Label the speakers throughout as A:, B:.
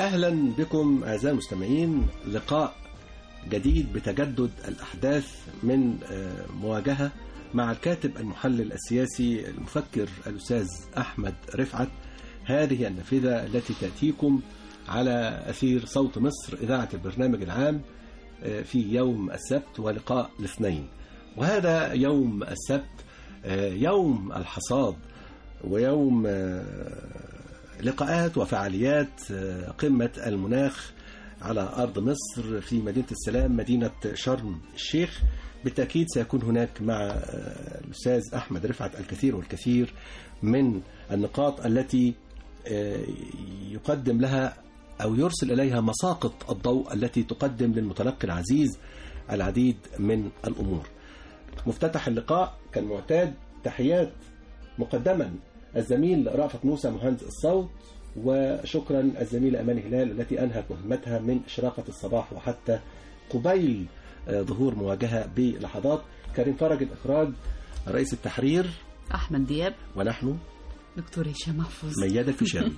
A: أهلا بكم أعزائي المستمعين لقاء جديد بتجدد الأحداث من آه، مواجهة مع الكاتب المحلل السياسي المفكر الأستاذ أحمد رفعت هذه النافذة التي تأتيكم على أثير صوت مصر إذاعة البرنامج العام آه، في يوم السبت ولقاء الاثنين وهذا يوم السبت آه، يوم الحصاد ويوم آه، لقاءات وفعاليات آه، قمة المناخ على أرض مصر في مدينة السلام مدينة شرم الشيخ بالتأكيد سيكون هناك مع آه، الأستاذ أحمد رفعت الكثير والكثير من النقاط التي آه، يقدم لها أو يرسل إليها مساقط الضوء التي تقدم للمتلقي العزيز العديد من الأمور مفتتح اللقاء كالمعتاد تحيات مقدما الزميل رأفت موسى مهندس الصوت وشكرا الزميلة أمان هلال التي أنهت مهمتها من إشراقة الصباح وحتى قبيل آه، ظهور مواجهة بلحظات كريم فرج الإخراج رئيس التحرير
B: أحمد دياب
A: ونحن
B: دكتور هشام محفوظ
A: مياد الفيشاوي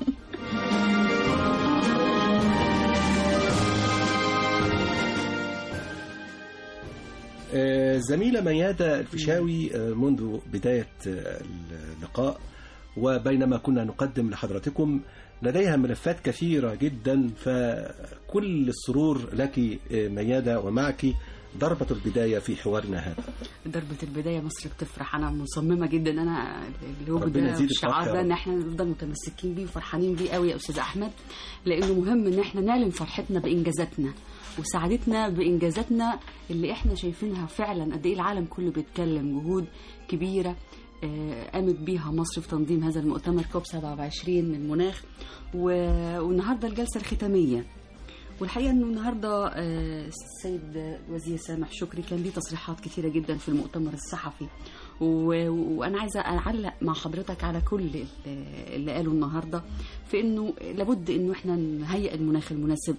A: آه، زميلة ميادة الفيشاوي آه، منذ بداية آه، اللقاء وبينما كنا نقدم لحضراتكم لديها ملفات كثيرة جدا فكل السرور لك آه، ميادة ومعك ضربة البداية في حوارنا هذا
B: ضربة البداية مصر بتفرح أنا مصممة جدا إن أنا اللوجو
A: ربنا
B: ده
A: يزيدك
B: الشعار
A: فرح يا
B: ده
A: رب.
B: إن إحنا نفضل متمسكين بيه وفرحانين بيه قوي يا أستاذ أحمد لأنه مهم إن إحنا نعلن فرحتنا بإنجازاتنا وسعادتنا بإنجازاتنا اللي إحنا شايفينها فعلا قد إيه العالم كله بيتكلم جهود كبيرة آه، قامت بيها مصر في تنظيم هذا المؤتمر كوب 27 للمناخ و- والنهارده الجلسة الختامية والحقيقه انه النهارده آه، السيد وزير سامح شكري كان ليه تصريحات كثيره جدا في المؤتمر الصحفي و- وانا عايزه اعلق مع حضرتك على كل ال- اللي قاله النهارده في انه لابد انه احنا نهيئ المناخ المناسب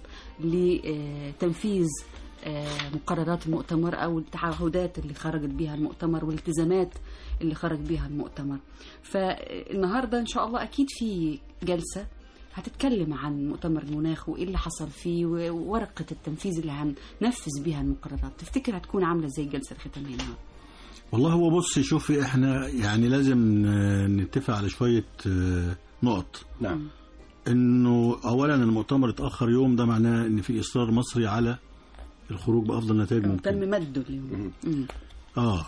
B: لتنفيذ آه، مقررات المؤتمر او التعهدات اللي خرجت بيها المؤتمر والالتزامات اللي خرج بيها المؤتمر فالنهارده ان شاء الله اكيد في جلسه هتتكلم عن مؤتمر المناخ وايه اللي حصل فيه وورقه التنفيذ اللي هننفذ بيها المقررات تفتكر هتكون عامله ازاي الجلسه الختاميه النهارده
C: والله هو بص شوفي احنا يعني لازم آه، نتفق على شوية آه، نقط
A: نعم
C: انه اولا المؤتمر اتأخر يوم ده معناه ان في اصرار مصري على الخروج بافضل نتائج
B: تم
C: ممكنة
B: مده اليوم مم.
C: اه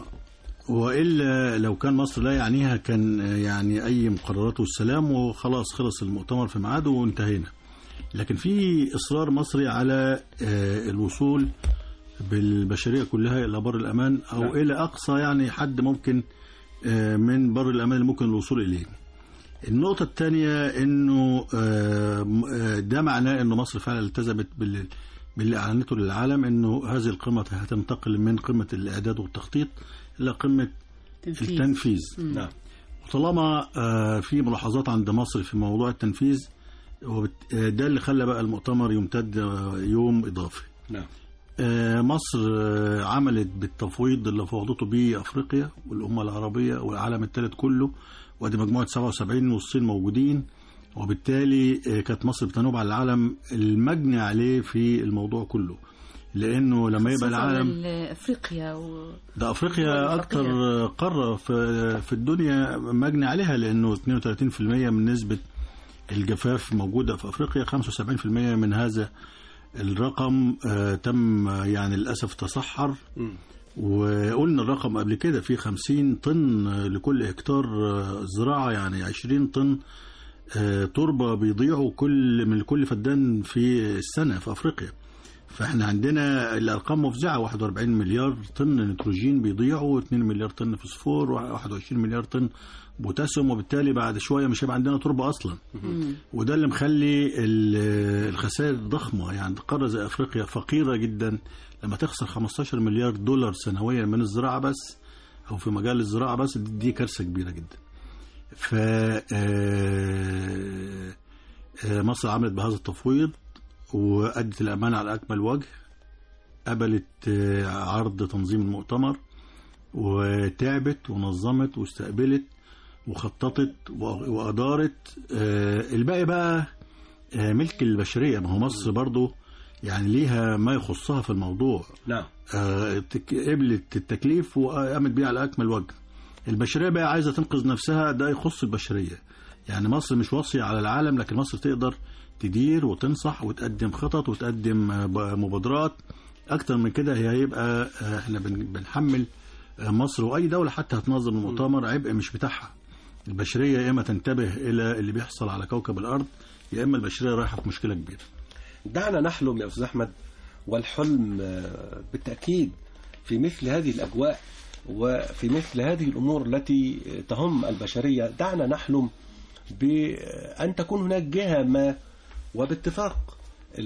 C: والا لو كان مصر لا يعنيها كان آه، يعني اي مقررات والسلام وخلاص خلص المؤتمر في ميعاده وانتهينا لكن في اصرار مصري على آه، الوصول بالبشريه كلها الى بر الامان او
A: نعم.
C: الى اقصى يعني حد ممكن آه، من بر الامان اللي ممكن الوصول اليه النقطة الثانية انه آه، م- آه، ده معناه انه مصر فعلا التزمت بال باللي اعلنته للعالم انه هذه القمة هتنتقل من قمة الاعداد والتخطيط الى قمة
B: تنفيذ
C: التنفيذ
A: نعم
C: وطالما آه، في ملاحظات عند مصر في موضوع التنفيذ وبت- آه، ده اللي خلى بقى المؤتمر يمتد آه، يوم اضافي
A: نعم
C: آه، مصر آه، عملت بالتفويض اللي فوضته به افريقيا والامه العربيه والعالم الثالث كله وادي مجموعه 77 والصين موجودين وبالتالي آه، كانت مصر بتنوب على العالم المجني عليه في الموضوع كله لانه لما يبقى
B: خصوصاً
C: العالم
B: ال- افريقيا و...
C: ده افريقيا
B: الدول
C: اكتر
B: الأفريقية.
C: قاره في في الدنيا مجني عليها لانه 32% من نسبه الجفاف موجوده في افريقيا 75% من هذا الرقم آه، تم آه، يعني للاسف تصحر
A: مم.
C: وقلنا الرقم قبل كده في 50 طن آه، لكل هكتار آه، زراعه يعني 20 طن آه، تربه بيضيعوا كل من كل فدان في السنه في افريقيا فاحنا عندنا الارقام مفزعه 41 مليار طن نيتروجين بيضيعوا 2 مليار طن فوسفور 21 مليار طن بوتاسيوم وبالتالي بعد شويه مش هيبقى عندنا تربه اصلا
B: مم.
C: وده اللي مخلي ال- الخسائر ضخمه يعني قاره زي افريقيا فقيره جدا لما تخسر 15 مليار دولار سنويا من الزراعه بس او في مجال الزراعه بس دي, دي كارثه كبيره جدا ف آه، آه، مصر عملت بهذا التفويض وأدت الأمانة على أكمل وجه قبلت آه، عرض تنظيم المؤتمر وتعبت ونظمت واستقبلت وخططت و- وأدارت آه، الباقي بقى آه، ملك البشريه ما هو مصر برضو يعني ليها ما يخصها في الموضوع
A: نعم
C: آه، تك- قبلت التكليف وقامت بيه على اكمل وجه البشريه بقى عايزه تنقذ نفسها ده يخص البشريه يعني مصر مش واصيه على العالم لكن مصر تقدر تدير وتنصح وتقدم خطط وتقدم آه، ب- مبادرات اكتر من كده هي هيبقى آه، احنا بن- بنحمل آه، مصر واي دوله حتى هتنظم المؤتمر عبء مش بتاعها البشريه يا اما تنتبه الى اللي بيحصل على كوكب الارض يا اما البشريه رايحه في مشكله كبيره
A: دعنا نحلم يا أستاذ أحمد والحلم آه، بالتأكيد في مثل هذه الأجواء وفي مثل هذه الأمور التي تهم البشرية دعنا نحلم بأن تكون هناك جهة ما وباتفاق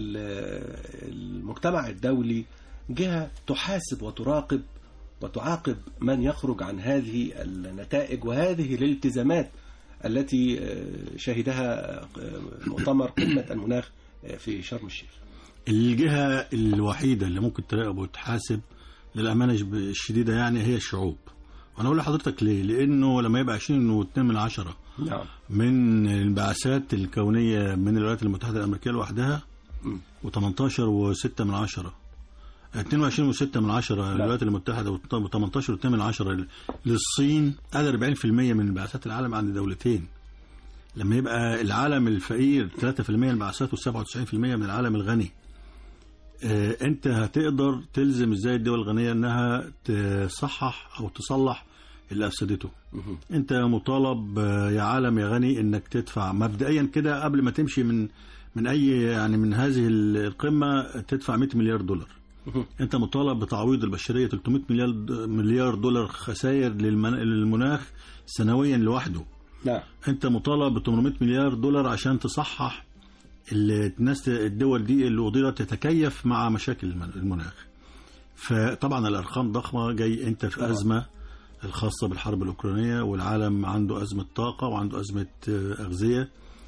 A: ال- المجتمع الدولي جهة تحاسب وتراقب وتعاقب من يخرج عن هذه النتائج وهذه الالتزامات التي آه، شهدها آه، مؤتمر قمة المناخ آه، في شرم الشيخ
C: الجهة الوحيدة اللي ممكن تراقب وتحاسب للأمانة الش- الشديدة يعني هي الشعوب وأنا أقول لحضرتك ليه لأنه لما يبقى 20 و2 من عشرة
A: نعم
C: من الانبعاثات الكونية من الولايات المتحدة الأمريكية لوحدها
A: مم.
C: و18 و6 من عشرة 22 و6 من عشرة للولايات المتحدة و18 و2 من عشرة للصين هذا 40% من انبعاثات العالم عند دولتين لما يبقى العالم الفقير 3% من الانبعاثات و97% من العالم الغني آه، انت هتقدر تلزم ازاي الدول الغنيه انها تصحح او تصلح اللي افسدته
A: مهم.
C: انت مطالب آه، يا عالم يا غني انك تدفع مبدئيا كده قبل ما تمشي من من اي يعني من هذه القمه تدفع 100 مليار دولار
A: مهم.
C: انت مطالب بتعويض البشريه 300 مليار مليار دولار خسائر للمن- للمناخ سنويا لوحده
A: نعم
C: انت مطالب ب 800 مليار دولار عشان تصحح ال- الناس الدول دي اللي قدرت تتكيف مع مشاكل الم- المناخ فطبعا الارقام ضخمه جاي انت في
A: طبعا.
C: ازمه الخاصه بالحرب الاوكرانيه والعالم عنده ازمه طاقه وعنده ازمه آه، اغذيه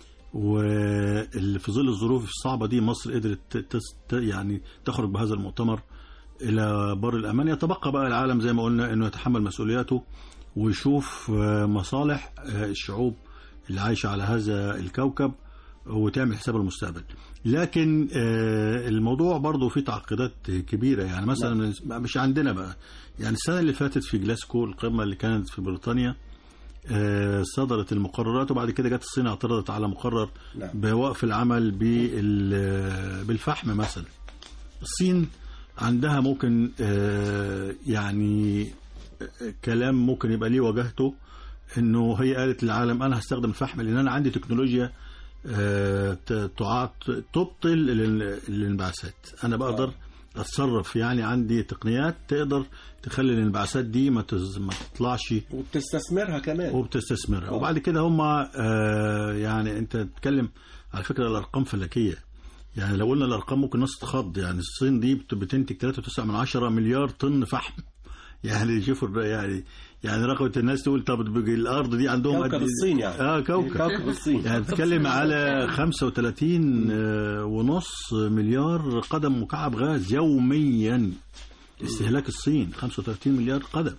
C: وفي ظل الظروف الصعبه دي مصر قدرت ت- تس- ت- يعني تخرج بهذا المؤتمر الى بر الامان يتبقى بقى العالم زي ما قلنا انه يتحمل مسؤولياته ويشوف آه، مصالح آه، الشعوب اللي عايشه على هذا الكوكب وتعمل حساب المستقبل لكن آه، الموضوع برضه فيه تعقيدات كبيره يعني مثلا مش عندنا بقى يعني السنه اللي فاتت في جلاسكو القمه اللي كانت في بريطانيا آه، صدرت المقررات وبعد كده جت الصين اعترضت على مقرر
A: نعم.
C: بوقف العمل بال- بالفحم مثلا الصين عندها ممكن آه، يعني آه، كلام ممكن يبقى ليه وجهته انه هي قالت للعالم انا هستخدم الفحم لان انا عندي تكنولوجيا آه، ت- تعاط تبطل ال- الانبعاثات انا بقدر اتصرف يعني عندي تقنيات تقدر تخلي الانبعاثات دي ما تز- ما تطلعش
A: وبتستثمرها كمان
C: وبتستثمرها
A: آه.
C: وبعد كده هم آه يعني انت تتكلم على فكره الارقام فلكيه يعني لو قلنا الارقام ممكن الناس تخض يعني الصين دي بت- بتنتج 3.9 من عشرة مليار طن فحم يعني شوفوا الر- يعني يعني رغبه الناس تقول طب بيجي الارض دي عندهم
A: كوكب
C: قد إيه؟
A: الصين يعني.
C: اه كوكب
A: كوكب الصين
C: يعني بتتكلم على 35 آه، ونص مليار قدم مكعب غاز يوميا استهلاك الصين 35 مليار قدم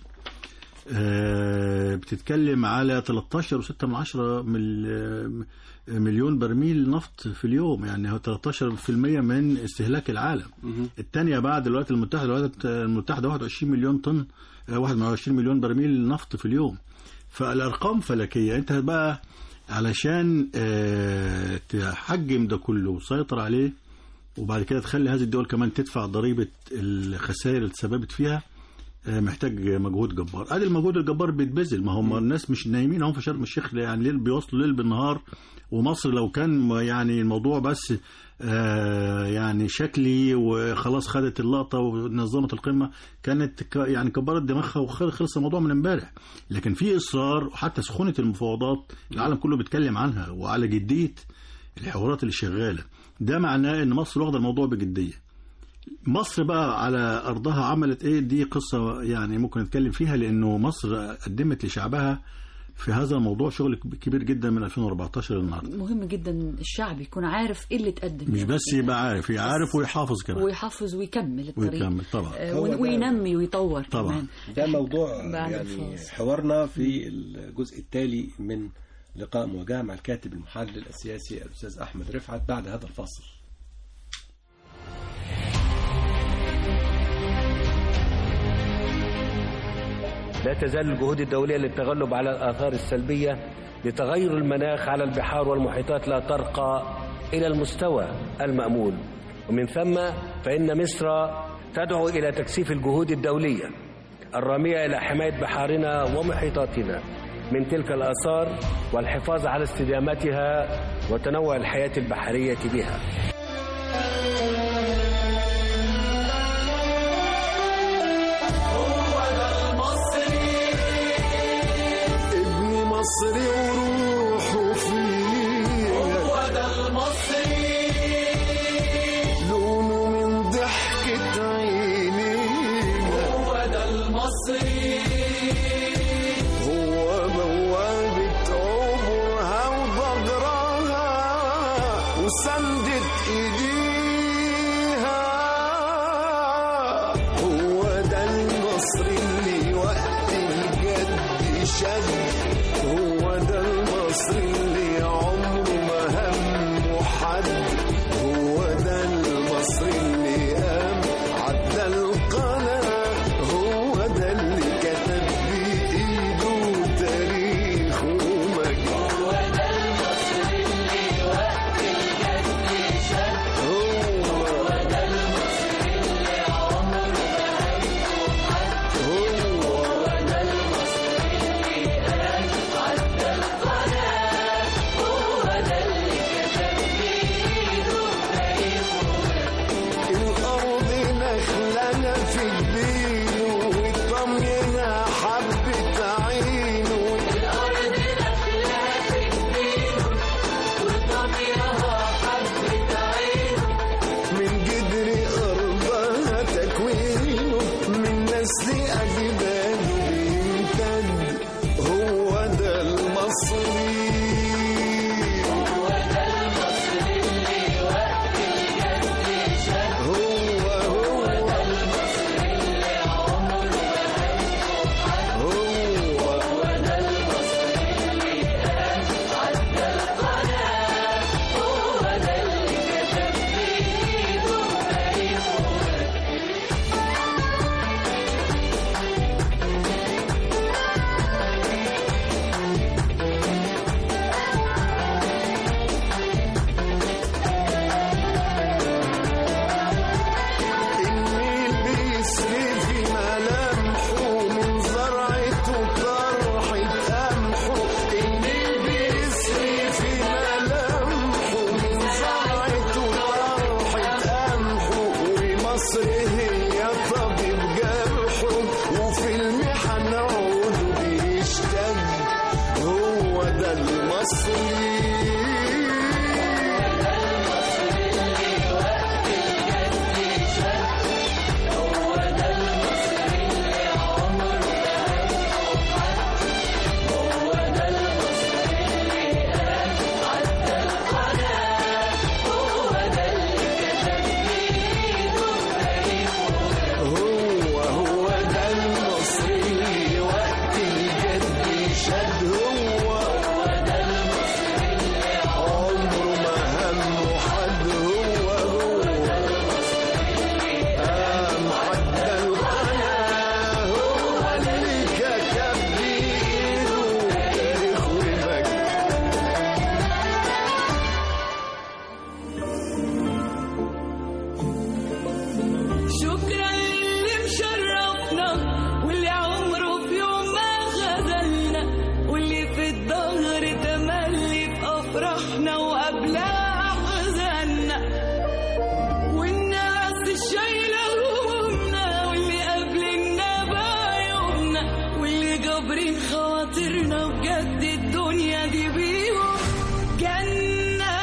C: آه، بتتكلم على 13 و6 من عشرة مل- مليون برميل نفط في اليوم يعني هو 13% من استهلاك العالم
A: مهم.
C: الثانية بعد الولايات المتحدة الولايات المتحدة 21 مليون طن آه، 21 مليون برميل نفط في اليوم فالأرقام فلكية أنت بقى علشان آه، تحجم ده كله وتسيطر عليه وبعد كده تخلي هذه الدول كمان تدفع ضريبة الخسائر اللي تسببت فيها آه، محتاج مجهود جبار ادي المجهود الجبار بيتبذل ما هم الناس مش نايمين هم في شرم الشيخ يعني ليل بيوصلوا ليل بالنهار ومصر لو كان يعني الموضوع بس آه، يعني شكلي وخلاص خدت اللقطه ونظمت القمه كانت ك- يعني كبرت دماغها وخلص الموضوع من امبارح لكن في اصرار وحتى سخونه المفاوضات العالم كله بيتكلم عنها وعلى جديه الحوارات اللي شغاله ده معناه ان مصر واخده الموضوع بجديه مصر بقى على ارضها عملت ايه دي قصه يعني ممكن نتكلم فيها لانه مصر قدمت لشعبها في هذا الموضوع شغل كبير جدا من 2014 للنهارده
B: مهم جدا الشعب يكون عارف ايه اللي اتقدم
C: مش
B: يعني.
C: بس يبقى عارف عارف ويحافظ كمان
B: ويحافظ ويكمل الطريق
C: ويكمل طبعا
B: آه،
A: هو ده-
B: وينمي ويطور
C: طبعا.
B: كمان
A: ده موضوع
B: بعد
A: يعني
B: الفاصل.
A: حوارنا في الجزء التالي من لقاء مواجهة مع الكاتب المحلل السياسي الأستاذ أحمد رفعت بعد هذا الفاصل
D: لا تزال الجهود الدولية للتغلب على الآثار السلبية لتغير المناخ على البحار والمحيطات لا ترقى إلى المستوى المأمول ومن ثم فإن مصر تدعو إلى تكثيف الجهود الدولية الرامية إلى حماية بحارنا ومحيطاتنا من تلك الآثار والحفاظ على استدامتها وتنوع الحياة البحرية بها
E: ابن مصري وروحه فيه هو ده المصري لونه من ضحكة عينينا هو ده المصري هو بوابة عبرها وضجرها وسندت ايديها هو ده المصري اللي وقت الجد شد هو ده المصري اللي عمره ما همه حد هو ده المصري اللي قام عدى القناة هو ده اللي كتب بإيده تاريخ ومجد هو ده المصري اللي وقت الجد شد هو ده المصري اللي عمره ما همه حد هو ده المصري اللي قام عدى القناة هو ده اللي كتب بإيده تاريخ الأرض نخلنا في جبينه والطمينة حبة عينه الأرض نخلنا في جبينه والطمينة حبة عينه من جدر أرضها تكوينه من نسل أجداده بيمتد هو ده المصري هو ده المصري اللي وقت الجد شد هو هو ده المصري اللي عمره ما همه حد هو هو ده المصري اللي قام عدى القناة هو ده اللي كتب بإيده تاريخ ومجد النيل بيسري في ملامحه من زرعته طرحة قمحه النيل بيسري في ملامحه من زرعته طرحة قمحه ومصر هي طبيب جرحه وفي المحن عوده بيشتد هو ده المصري هو هو ده المصري اللي وقت الجد شد هو هو ده المصري اللي عمره ما همه حد هو هو ده المصري اللي قام عدى القناة هو اللي كتب بإيده تاريخ ومجد
F: شكرا للي مشرفنا واللي عمره في يوم ما خذلنا واللي في الظهر تملي في افراحنا وقبلها احزاننا والناس الشايله همومنا واللي قابلنا بعيوبنا واللي جابرين خواطرنا بجد الدنيا دي بيهم جنه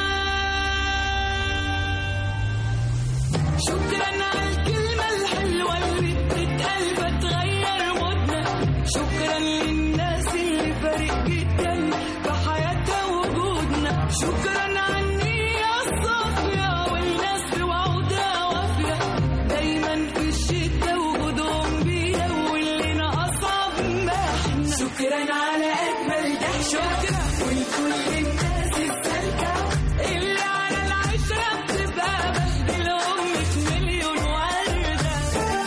F: شكرا على الكلمة الحلوة اللي بتتقال بتغير مودنا شكرا للناس اللي فارق جدا في حياتها وجودنا شكرا على النية الصافية والناس بوعودها وافية دايما في الشدة وجودهم بينا واللي أصعب ما احنا شكرا على أجمل ضحك شكرا كل الناس السالكة اللي على العشرة بتبقى بشكلهم مش مليون وردة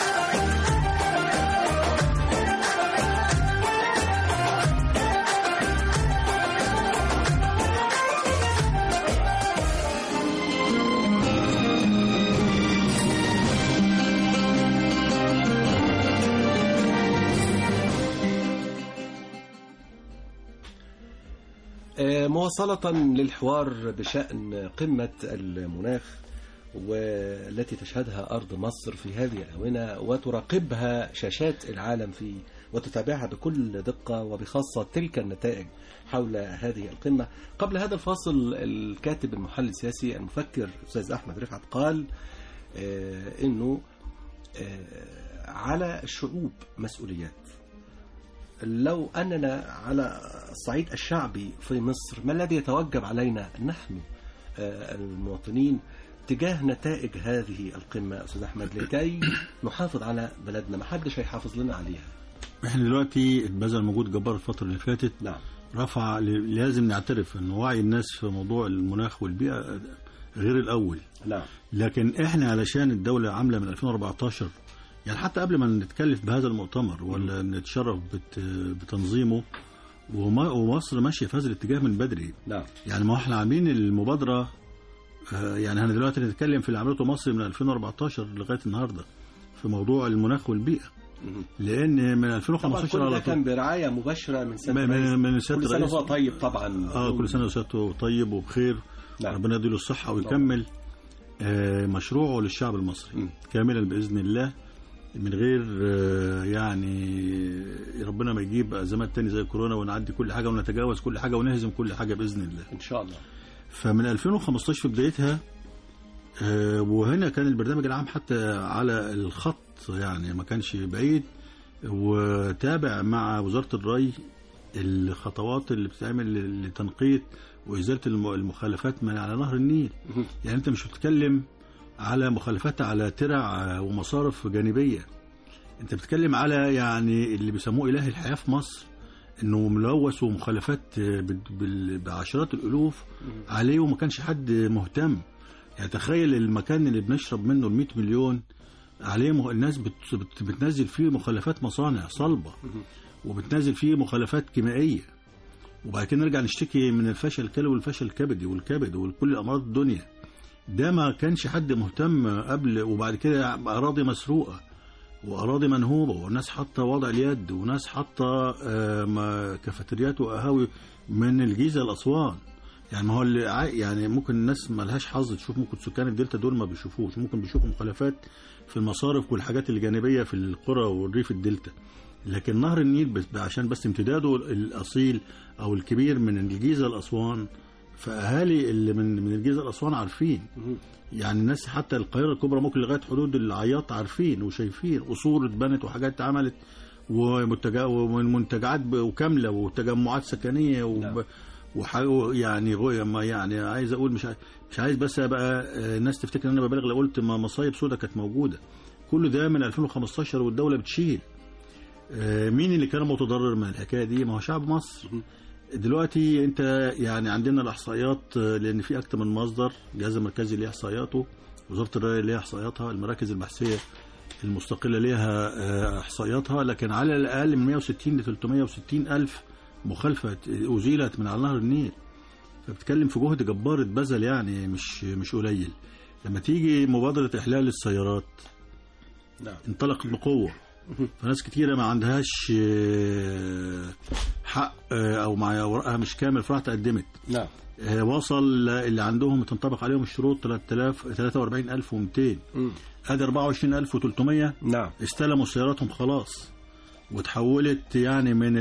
A: آه، مواصلة للحوار بشأن قمة المناخ والتي تشهدها أرض مصر في هذه الآونة وتراقبها شاشات العالم في وتتابعها بكل دقة وبخاصة تلك النتائج حول هذه القمة قبل هذا الفاصل الكاتب المحلل السياسي المفكر أستاذ أحمد رفعت قال آه، أنه آه، على الشعوب مسؤوليات لو أننا على الصعيد الشعبي في مصر ما الذي يتوجب علينا نحن آه، المواطنين تجاه نتائج هذه القمة أستاذ أحمد لكي نحافظ على بلدنا ما حدش هيحافظ لنا عليها
C: احنا دلوقتي اتبذل مجهود جبار الفترة اللي فاتت
A: نعم
C: رفع لازم نعترف ان وعي الناس في موضوع المناخ والبيئة غير الأول
A: نعم
C: لكن احنا علشان الدولة عاملة من 2014 يعني حتى قبل ما نتكلف بهذا المؤتمر ولا نتشرف بت- بتنظيمه وما- ومصر ماشية في هذا الاتجاه من بدري
A: نعم
C: يعني ما احنا عاملين المبادرة آه، يعني احنا دلوقتي نتكلم في اللي عملته مصر من 2014 لغاية النهاردة في موضوع المناخ والبيئة
A: مهم.
C: لأن من
A: طبعا
C: 2015
A: كل ده
C: على
A: كان
C: طول
A: برعاية مباشرة من سيادة
C: من-
A: الرئيس.
C: من سيادة
A: كل سنة
C: الرئيس.
A: وهو طيب طبعا
C: اه كل سنة وسيادته طيب وبخير
A: نعم.
C: ربنا يديله الصحة ويكمل آه، مشروعه للشعب المصري
A: مم.
C: كاملا بإذن الله من غير آه، يعني ربنا ما يجيب أزمات تاني زي كورونا ونعدي كل حاجة ونتجاوز كل حاجة ونهزم كل حاجة بإذن الله
A: إن شاء الله
C: فمن 2015 في بدايتها آه، وهنا كان البرنامج العام حتى على الخط يعني ما كانش بعيد وتابع مع وزارة الري الخطوات اللي بتتعمل لتنقية وإزالة الم- المخالفات من على نهر النيل
A: مهم.
C: يعني أنت مش بتتكلم على مخالفات على ترع ومصارف جانبية أنت بتتكلم على يعني اللي بيسموه إله الحياة في مصر انه ملوث ومخالفات بال- بال- بعشرات الالوف عليه وما كانش حد مهتم يعني تخيل المكان اللي بنشرب منه ال 100 مليون عليه مخ... الناس بت... بت... بتنزل فيه مخلفات مصانع صلبة وبتنزل فيه مخلفات كيميائية وبعد كده نرجع نشتكي من الفشل الكلوي والفشل الكبدي والكبد وكل امراض الدنيا ده ما كانش حد مهتم قبل وبعد كده اراضي مسروقه واراضي منهوبه وناس حاطه وضع اليد وناس حاطه آه، ما- كافيتريات وقهاوي من الجيزه لاسوان يعني ما هو اللي عا- يعني ممكن الناس ما لهاش حظ تشوف ممكن سكان الدلتا دول ما بيشوفوش ممكن بيشوفوا مخالفات في المصارف والحاجات الجانبيه في القرى والريف الدلتا لكن نهر النيل بس عشان بس امتداده الاصيل او الكبير من الجيزه لاسوان فاهالي اللي من من الجيزه لاسوان عارفين يعني الناس حتى القاهره الكبرى ممكن لغايه حدود العياط عارفين وشايفين قصور اتبنت وحاجات اتعملت ومنتجا- ومنتجعات ب- وكامله وتجمعات سكنيه
A: نعم.
C: وب... وح... يعني غو- ما يعني عايز اقول مش عايز مش عايز بس ابقى آه، الناس تفتكر ان انا ببالغ لو قلت ما مصايب سودا كانت موجوده كل ده من 2015 والدوله بتشيل آه، مين اللي كان متضرر من الحكايه دي ما هو شعب مصر دلوقتي انت يعني عندنا الاحصائيات آه، لان في اكتر من مصدر الجهاز المركزي ليه احصائياته وزاره الري ليها احصائياتها المراكز البحثيه المستقله ليها آه، احصائياتها لكن على الاقل من 160 ل 360 الف مخالفه ازيلت من على نهر النيل فبتكلم في جهد جبار اتبذل يعني مش مش قليل لما تيجي مبادره احلال السيارات
A: نعم
C: انطلقت بقوه فناس كتيره ما عندهاش آه، حق آه، او مع ورقها مش كامل فراحت قدمت
A: نعم
C: آه، وصل اللي عندهم تنطبق عليهم الشروط 3000 43200
A: مم.
C: ادي 24300
A: نعم
C: استلموا سياراتهم خلاص وتحولت يعني من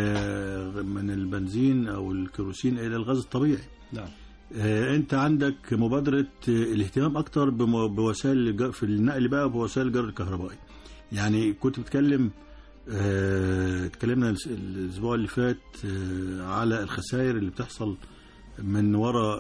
C: ال- من البنزين او الكيروسين الى الغاز الطبيعي
A: نعم
C: آه، انت عندك مبادره آه، الاهتمام اكتر بم- بوسائل الج- في النقل بقى بوسائل الجر الكهربائي يعني كنت بتكلم آه، اتكلمنا الس- الاسبوع اللي فات آه، على الخسائر اللي بتحصل من وراء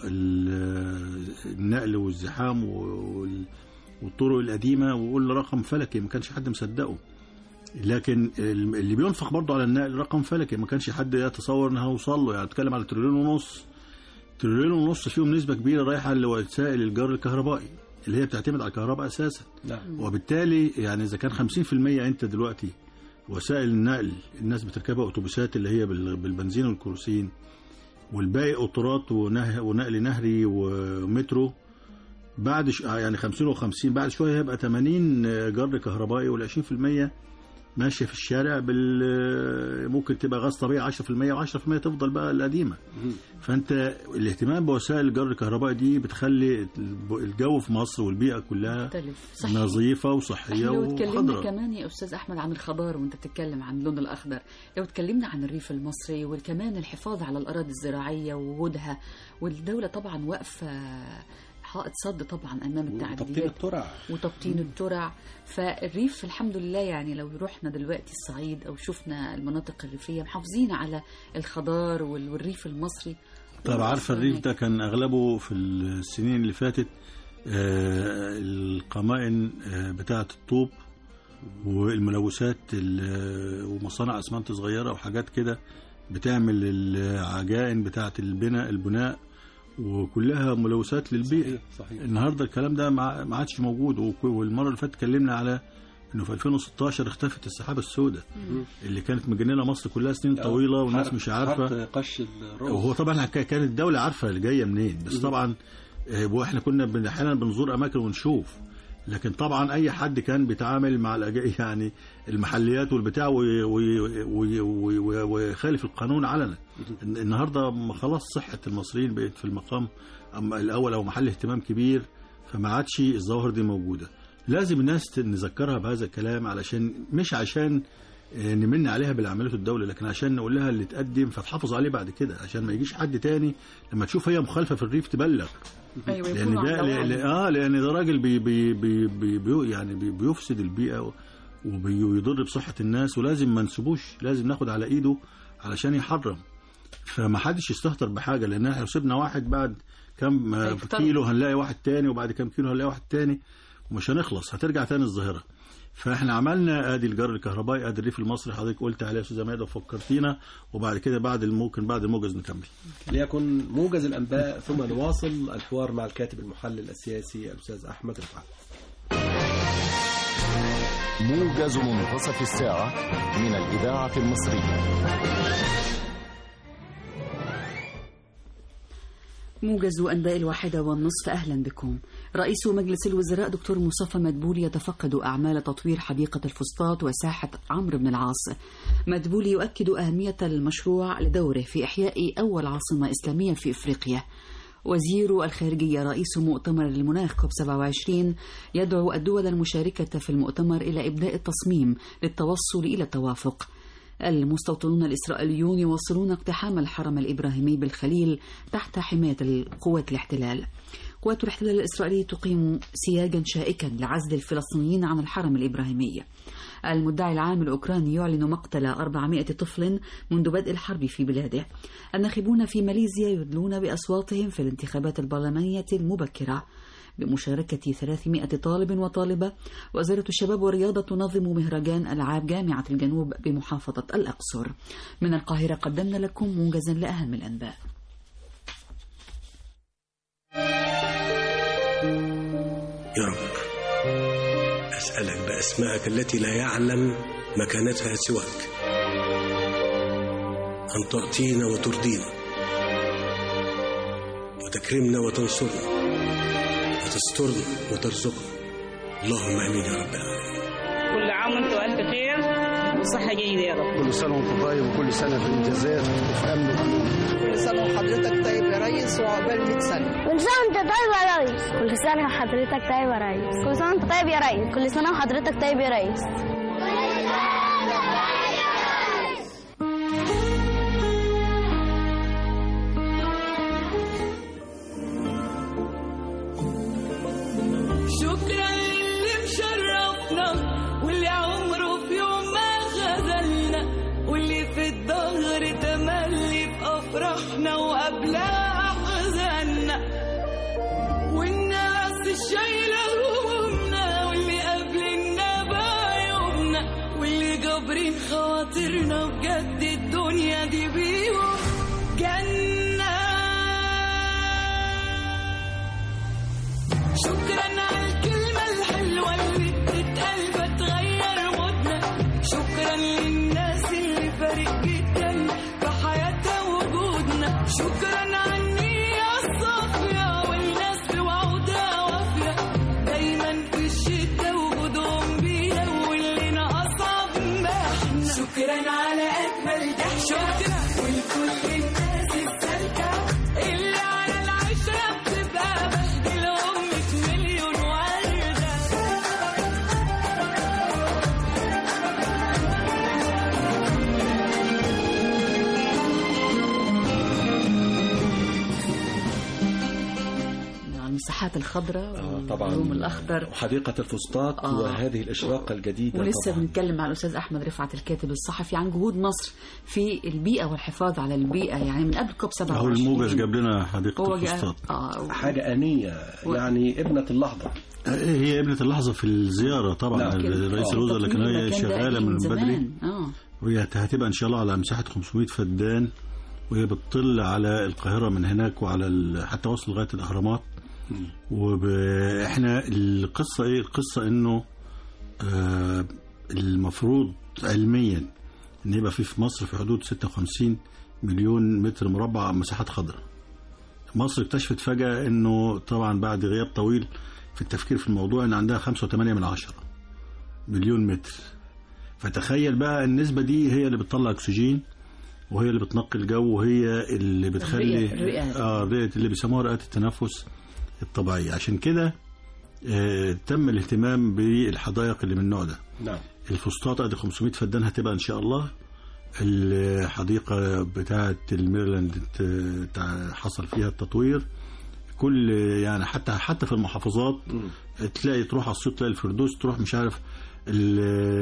C: ال- النقل والزحام وال- والطرق القديمه وقول رقم فلكي ما كانش حد مصدقه لكن ال- اللي بينفق برضه على النقل رقم فلكي ما كانش حد يتصور انها هوصل له يعني بتكلم على تريليون ونص تريليون ونص فيهم نسبه كبيره رايحه لوسائل الجر الكهربائي اللي هي بتعتمد على الكهرباء اساسا
A: نعم
C: وبالتالي يعني اذا كان 50% انت دلوقتي وسائل النقل الناس بتركبها اتوبيسات اللي هي بال- بالبنزين والكروسين والباقي قطارات ونه- ونقل نهري ومترو بعد ش... يعني 50 و50 بعد شويه هيبقى 80 جر كهربائي وال 20% ماشيه في الشارع بال ممكن تبقى غاز طبيعي 10% و10% تفضل بقى القديمه فانت الاهتمام بوسائل الجر الكهربائي دي بتخلي الجو في مصر والبيئه كلها
B: مختلف صحيح
C: نظيفه
B: احنا
C: وصحيه
B: لو اتكلمنا
C: وخضراء
B: كمان يا استاذ احمد عن الخضار وانت بتتكلم عن اللون الاخضر لو اتكلمنا عن الريف المصري وكمان الحفاظ على الاراضي الزراعيه ووجودها والدوله طبعا واقفه حائط صد طبعا امام
A: تبطين
B: التعديات
A: الترع
B: وتبطين الترع فالريف الحمد لله يعني لو رحنا دلوقتي الصعيد او شفنا المناطق الريفيه محافظين على الخضار وال- والريف المصري
C: طب عارفه الريف ده كان اغلبه في السنين اللي فاتت آه، القمائن آه، بتاعه الطوب والملوثات ال- ومصانع اسمنت صغيره وحاجات كده بتعمل العجائن بتاعه البناء البناء وكلها ملوثات للبيئه
A: صحيح
C: النهارده الكلام ده ما ما عادش موجود وك- والمره اللي فاتت اتكلمنا على انه في 2016 اختفت السحابه السوداء اللي كانت مجننه مصر كلها سنين طويله والناس
A: حرق-
C: مش عارفه
A: حرق قش الرز
C: وهو طبعا ك- كانت الدولة عارفة اللي جاية منين بس طبعا آه، واحنا كنا بن- احيانا بنزور اماكن ونشوف لكن طبعا اي حد كان بيتعامل مع الأج- يعني المحليات والبتاع وي- وي- وي- وي- وي- ويخالف القانون علنا الن- النهارده ما خلاص صحة المصريين بقت في المقام أما الاول او محل اهتمام كبير فما عادش الظواهر دي موجودة لازم الناس ت- نذكرها بهذا الكلام علشان مش عشان آه، نمن عليها باللي عملته الدوله لكن عشان نقول لها اللي تقدم فتحافظ عليه بعد كده عشان ما يجيش حد تاني لما تشوف هي مخالفه في الريف تبلغ
B: ايوه
C: لان
B: يكونوا
C: ده
B: على
C: لأن
B: وعي.
C: اه لان ده راجل بي بي بي بي بي يعني بي بيفسد البيئه وبيضر بصحه الناس ولازم ما نسيبوش لازم ناخد على ايده علشان يحرم فما حدش يستهتر بحاجه لان احنا لو سيبنا واحد بعد كم آه،
B: هيكتر.
C: كيلو هنلاقي واحد تاني وبعد كم كيلو هنلاقي واحد تاني ومش هنخلص هترجع تاني الظاهره فاحنا عملنا ادي الجر الكهربائي ادي الريف المصري حضرتك قلت عليه يا استاذه ماده وفكرتينا وبعد كده بعد ممكن بعد الموجز نكمل
A: ليكن موجز الانباء ثم نواصل الحوار مع الكاتب المحلل السياسي الاستاذ احمد رفعت
G: موجز منتصف الساعة من الإذاعة المصرية
B: موجز أنباء الواحدة والنصف أهلا بكم رئيس مجلس الوزراء دكتور مصطفى مدبول يتفقد أعمال تطوير حديقة الفسطاط وساحة عمرو بن العاص مدبول يؤكد أهمية المشروع لدوره في إحياء أول عاصمة إسلامية في إفريقيا وزير الخارجية رئيس مؤتمر المناخ كوب 27 يدعو الدول المشاركة في المؤتمر إلى إبداء التصميم للتوصل إلى التوافق المستوطنون الإسرائيليون يواصلون اقتحام الحرم الإبراهيمي بالخليل تحت حماية القوات الاحتلال قوات الاحتلال الإسرائيلي تقيم سياجا شائكا لعزل الفلسطينيين عن الحرم الإبراهيمي المدعي العام الأوكراني يعلن مقتل 400 طفل منذ بدء الحرب في بلاده الناخبون في ماليزيا يدلون بأصواتهم في الانتخابات البرلمانية المبكرة بمشاركة 300 طالب وطالبة وزارة الشباب والرياضة تنظم مهرجان ألعاب جامعة الجنوب بمحافظة الأقصر من القاهرة قدمنا لكم موجزا لأهم الأنباء
D: يا رب أسألك بأسمائك التي لا يعلم مكانتها سواك أن تعطينا وترضينا وتكرمنا وتنصرنا وتسترنا وترزقنا اللهم امين يا رب العالمين
H: كل عام وانتم ألف خير وصحة جيدة يا رب
E: كل سنة وانت طيب وكل سنة في انجازات وفي امن وأمان.
I: كل سنة وحضرتك طيب يا ريس وعقبال 100 سنة
J: كل سنة وانت طيب يا ريس كل سنة وحضرتك طيب يا ريس كل سنة وانت طيب يا ريس كل سنة وحضرتك طيب يا ريس
F: شكرا للي مشرفنا واللي عمره في يوم ما خذلنا واللي في الظهر تملي بأفراحنا وقبلها أحزاننا والناس الشايلة همومنا واللي قبلنا بقى يوم بجد الدنيا دي بيهم جنة شكرا على الكلمة الحلوة اللي بتتقال بتغير مودنا شكرا للناس اللي فارق جدا في حياتها وجودنا شكرا على النية الصافية والناس بوعودها وافية دايما في الشدة وجودهم بينا واللي أصعب محنة شكرا على أجمل ضحكة شكرا ولكل الناس السالكة اللي على العشرة بتبقى بهدلهم في مليون وردة
B: المساحات الخضراء
A: آه، طبعا
B: واليوم الأخضر
A: وحديقة الفسطاط
B: آه.
A: وهذه الإشراقة الجديدة
B: ولسه
A: طبعا
B: بنتكلم مع الأستاذ أحمد رفعت الكاتب الصحفي عن جهود مصر في البيئة والحفاظ على البيئة يعني من قبل كوب
C: هو
B: 27
C: الموجز جاب لنا حديقة
B: هو جاء
C: الفسطاط
B: آه
A: حاجة آنية يعني ابنة اللحظة
C: هي ابنة اللحظة في الزيارة طبعا
A: نعم.
C: رئيس
A: آه.
C: الوزراء لكن
B: تطوير
C: هي
B: المكان ده
C: شغالة من بدري
B: زمان. اه
C: وهي هتبقى ان شاء الله على مساحه 500 فدان وهي بتطل على القاهره من هناك وعلى ال... حتى وصل لغايه الاهرامات واحنا القصه ايه القصه انه آه المفروض علميا ان يبقى في في مصر في حدود 56 مليون متر مربع مساحات خضراء مصر اكتشفت فجاه انه طبعا بعد غياب طويل في التفكير في الموضوع ان عندها 5.8 من عشرة مليون متر فتخيل بقى النسبة دي هي اللي بتطلع أكسجين وهي اللي بتنقي الجو وهي اللي بتخلي
B: الرئة- الرئة.
C: اه الرئة اللي بيسموها رئة التنفس الطبيعية عشان كده آه تم الاهتمام بالحدائق اللي من النوع ده
A: نعم
C: الفسطاط ادي 500 فدان هتبقى ان شاء الله الحديقة بتاعة الميرلاند ت- تع- حصل فيها التطوير كل يعني حتى حتى في المحافظات تلاقي تروح على الصيد تلاقي الفردوس تروح مش عارف ال-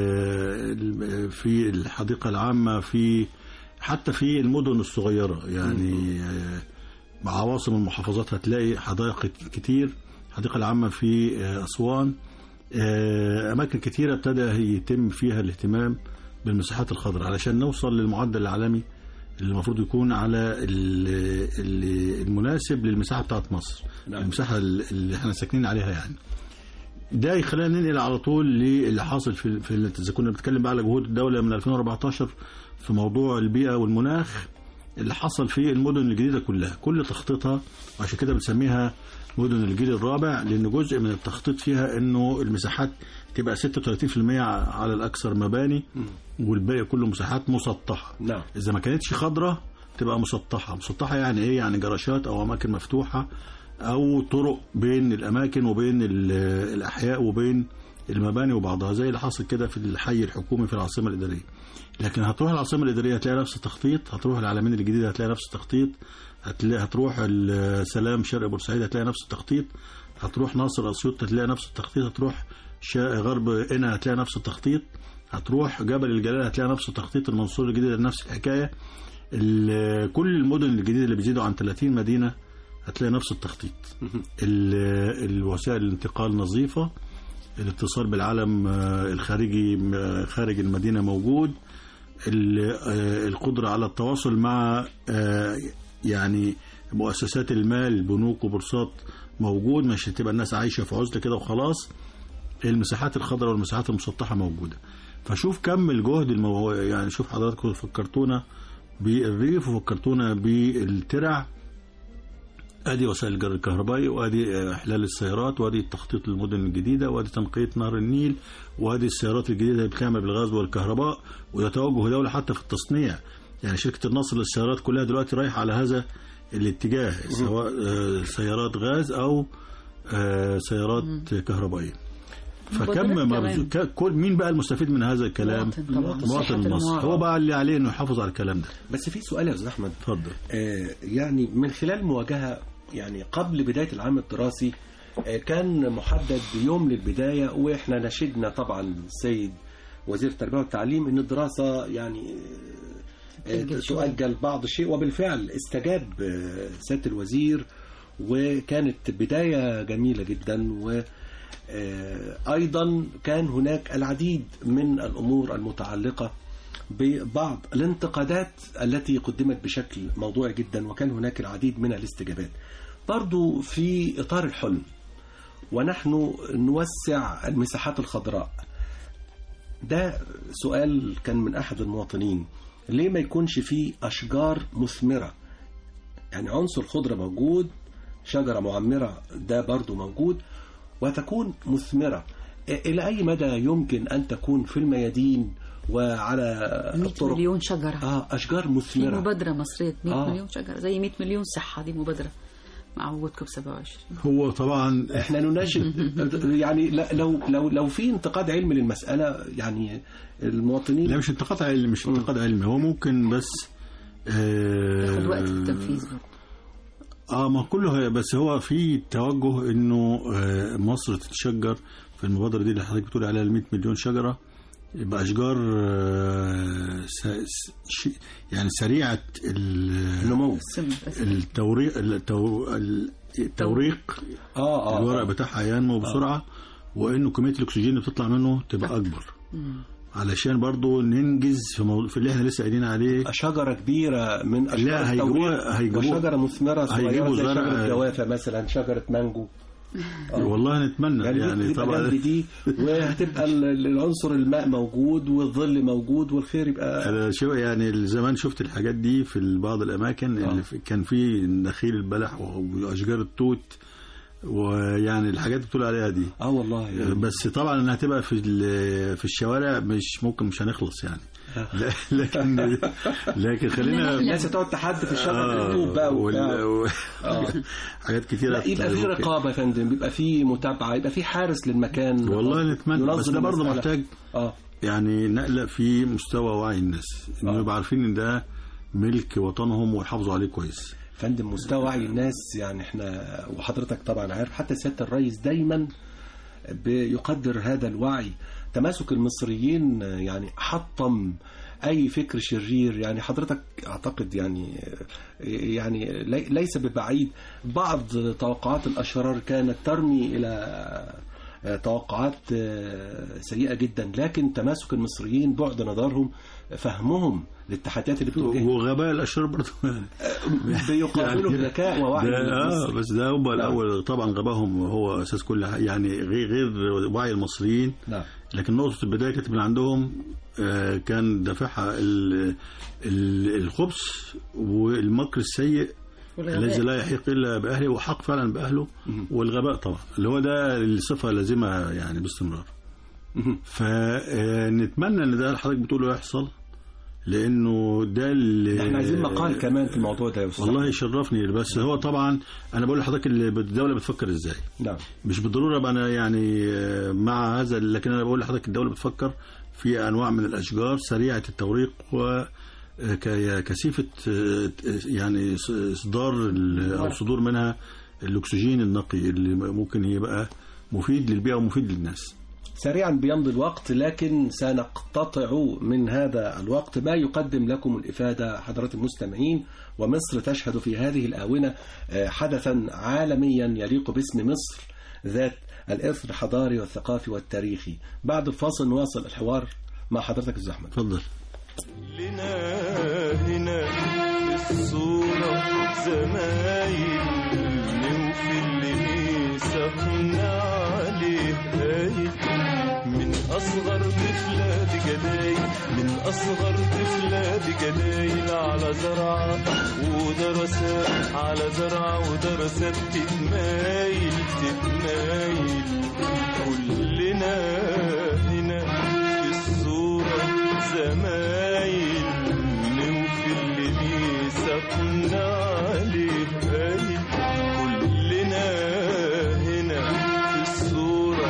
C: ال- في الحديقة العامة في حتى في المدن الصغيرة يعني آه، عواصم المحافظات هتلاقي حدائق كتير الحديقة العامة في آه، أسوان آه، أماكن كتيرة ابتدى يتم فيها الاهتمام بالمساحات الخضراء علشان نوصل للمعدل العالمي اللي المفروض يكون على ال- ال- المناسب للمساحة بتاعت مصر
A: نعم.
C: المساحة اللي احنا ساكنين عليها يعني ده يخلينا ننقل على طول للي حاصل في في اذا كنا بنتكلم بقى على جهود الدوله من 2014 في موضوع البيئه والمناخ اللي حصل في المدن الجديده كلها كل تخطيطها عشان كده بنسميها مدن الجيل الرابع لان جزء من التخطيط فيها انه المساحات تبقى 36% على الاكثر مباني والباقي كله مساحات مسطحه
A: نعم
C: اذا ما كانتش خضراء تبقى مسطحه مسطحه يعني ايه يعني جراشات او اماكن مفتوحه او طرق بين الاماكن وبين ال- الاحياء وبين المباني وبعضها زي اللي حصل كده في الحي الحكومي في العاصمه الاداريه لكن هتروح العاصمه الاداريه هتلاقي نفس التخطيط هتروح العلمين الجديده هتلاقي نفس التخطيط هتلاقي هتروح السلام شرق بورسعيد هتلاقي نفس التخطيط هتروح ناصر اسيوط هتلاقي نفس التخطيط هتروح شا- غرب قنا هتلاقي نفس التخطيط هتروح جبل الجلال هتلاقي نفس التخطيط المنصورة الجديدة نفس الحكاية ال- كل المدن الجديدة اللي بيزيدوا عن 30 مدينة هتلاقي نفس التخطيط ال- الوسائل الانتقال نظيفة الاتصال بالعالم آه، الخارجي آه، خارج المدينة موجود ال- آه، القدرة على التواصل مع آه، يعني مؤسسات المال بنوك وبورصات موجود مش هتبقى الناس عايشة في عزلة كده وخلاص المساحات الخضراء والمساحات المسطحة موجودة فشوف كم الجهد المو... يعني شوف حضراتكم فكرتونا بالريف وفكرتونا بالترع ادي وسائل الجر الكهربائي وادي احلال السيارات وادي التخطيط للمدن الجديده وادي تنقيه نهر النيل وادي السيارات الجديده اللي بتعمل بالغاز والكهرباء وده توجه دوله حتى في التصنيع يعني شركه النصر للسيارات كلها دلوقتي رايحه على هذا الاتجاه سواء آه، سيارات غاز او آه، سيارات كهربائيه فكم
B: مبادرات
C: مبذول ك- كل مين بقى المستفيد من هذا الكلام
B: مواطن طبعاً. صحة
C: مواطن مصر
B: المواطن.
C: هو بقى اللي عليه انه يحافظ على الكلام ده
A: بس في سؤال يا استاذ احمد
C: اتفضل
A: آه، يعني من خلال مواجهة يعني قبل بداية العام الدراسي آه، كان محدد يوم للبداية وإحنا نشدنا طبعا السيد وزير التربية والتعليم إن الدراسة يعني آه،
B: تأجل شوية.
A: تؤجل بعض الشيء وبالفعل استجاب آه، سيادة الوزير وكانت بداية جميلة جدا و آه، أيضا كان هناك العديد من الأمور المتعلقة ببعض الانتقادات التي قدمت بشكل موضوعي جدا وكان هناك العديد من الاستجابات برضو في إطار الحلم ونحن نوسع المساحات الخضراء ده سؤال كان من أحد المواطنين ليه ما يكونش فيه أشجار مثمرة يعني عنصر خضرة موجود شجرة معمرة ده برضو موجود وتكون مثمرة إلى أي مدى يمكن أن تكون في الميادين وعلى
B: 100
A: الطرق
B: مليون شجرة
A: آه أشجار
B: في
A: مثمرة
B: مبادرة مصرية 100
A: آه.
B: مليون شجرة زي 100 مليون صحة دي مبادرة مع وجود كوب 27
C: هو طبعا
A: احنا نناشد يعني لا- لو لو لو في انتقاد علمي للمسألة يعني المواطنين
C: لا مش انتقاد علمي مش انتقاد علمي هو ممكن بس آه
B: ياخد وقت في التنفيذ برضه.
C: اه ما كله هي بس هو في توجه انه آه، مصر تتشجر في المبادره دي اللي حضرتك بتقول عليها ال 100 مليون شجره يبقى اشجار آه، س- س- ش- يعني سريعه ال-
A: النمو
B: السم بس.
C: التوريق التو- التوريق
A: اه اه
C: الورق
A: آه.
C: بتاعها ينمو بسرعه وانه كميه الاكسجين اللي بتطلع منه تبقى اكبر علشان برضو ننجز في, موضوع في اللي احنا لسه قايلين عليه
A: شجرة كبيرة من أشجار
C: لا، هيجيبوها-
A: التوريق
C: هيجيبوها-
A: وشجرة مثمرة صغيرة
C: هيجيبوا
A: زي
C: زرع-
A: شجرة جوافة مثلا شجرة مانجو آه.
C: والله نتمنى
A: يعني,
C: يعني,
A: يعني تبقى
C: طبعا
A: جنب دي وهتبقى ال- العنصر الماء موجود والظل موجود والخير يبقى
C: انا شو يعني زمان شفت الحاجات دي في بعض الاماكن
A: آه.
C: اللي في كان في نخيل البلح واشجار التوت ويعني الحاجات اللي بتقول عليها دي
A: اه والله يعني.
C: بس طبعا انها تبقى في ال- في الشوارع مش ممكن مش هنخلص يعني لا- لكن لكن خلينا
A: الناس هتقعد تحدي في الشجر
C: آه،
A: الطوب بقى وبتاع.
C: وال- و-
A: آه.
C: حاجات كتيرة
A: لا يبقى في
C: ممكن.
A: رقابة يا فندم يبقى في متابعة يبقى في حارس للمكان
C: والله نتمنى
A: ينظم
C: بس ده برضه
A: المسألة.
C: محتاج
A: اه
C: يعني نقلة في مستوى وعي الناس انه
A: آه.
C: يبقى عارفين ان ده ملك وطنهم ويحافظوا عليه كويس
A: فندم مستوى وعي الناس يعني احنا وحضرتك طبعا عارف حتى سيادة الرئيس دايما بيقدر هذا الوعي تماسك المصريين يعني حطم اي فكر شرير يعني حضرتك اعتقد يعني يعني لي- ليس ببعيد بعض توقعات الاشرار كانت ترمي الى توقعات سيئة جدا لكن تماسك المصريين بعد نظرهم فهمهم للتحديات اللي بتواجههم
C: وغباء الاشرار برضه
A: بيقابلوا
C: يعني
A: بذكاء ووعي
C: ده اه
A: المصري.
C: بس ده هم الاول طبعا غباهم هو اساس كل حاجة يعني غير غير وعي المصريين
A: نعم
C: لكن نقطة البداية كانت من عندهم آه، كان دافعها ال- ال- الخبث والمكر السيء
B: والغباء.
C: الذي لا يحيق الا باهله وحق فعلا باهله والغباء طبعا اللي هو ده الصفه اللازمه يعني باستمرار فنتمنى ان ده اللي حضرتك بتقوله يحصل لانه ده اللي
A: احنا عايزين مقال كمان في الموضوع ده يا استاذ
C: والله
A: أحمد.
C: يشرفني بس هو طبعا انا بقول لحضرتك اللي الدوله بتفكر ازاي
A: نعم
C: مش بالضروره ابقى انا يعني آه، مع هذا لكن انا بقول لحضرتك الدوله بتفكر في انواع من الاشجار سريعه التوريق و آه، ك- كثيفه آه، يعني ص- اصدار ال- او صدور منها الاكسجين النقي اللي ممكن يبقى مفيد للبيئه ومفيد للناس
A: سريعا بيمضي الوقت لكن سنقتطع من هذا الوقت ما يقدم لكم الإفادة حضرات المستمعين ومصر تشهد في هذه الآونة آه، حدثا عالميا يليق باسم مصر ذات الإرث الحضاري والثقافي والتاريخي بعد الفاصل نواصل الحوار مع حضرتك الزحمة
C: اتفضل
K: لنا هنا في الصورة زمايل نوفي اللي ميثاقنا عليه هايل من أصغر طفلة بجدايل من أصغر طفلة بجدايل على زرعة ودرسات على زرعة ودرسات تتمايل تتمايل كلنا هنا في الصورة زمايل نوفي اللي ميثاقنا عليه هايل كلنا هنا في الصورة